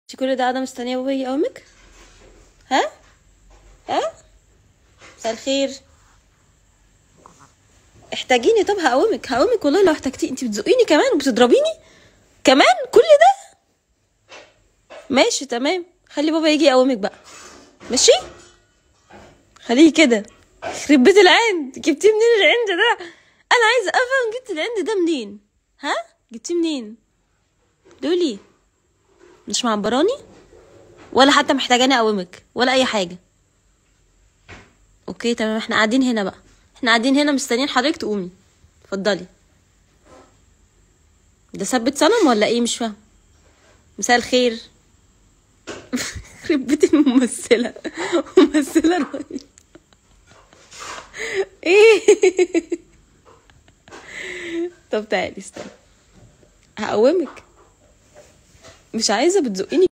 انت كل ده قاعده مستنيه بابا يجي يقومك ها ها مساء الخير احتاجيني طب هقومك هقومك والله لو احتجتي انت بتزقيني كمان وبتضربيني كمان كل ده ماشي تمام خلي بابا يجي يقومك بقى ماشي خليه كده يخرب بيت العند جبتيه منين العند ده انا عايزه افهم جبت العند ده منين ها جبتيه منين دولي مش معبراني ولا حتى محتاجاني اقومك ولا اي حاجه اوكي تمام احنا قاعدين هنا بقى احنا قاعدين هنا مستنيين حضرتك تقومي اتفضلي ده ثبت صنم ولا ايه مش فاهم مساء الخير يخرب بيت الممثله ممثله رهيبة. ايه طب تعالي استنى هقومك مش عايزه بتزقيني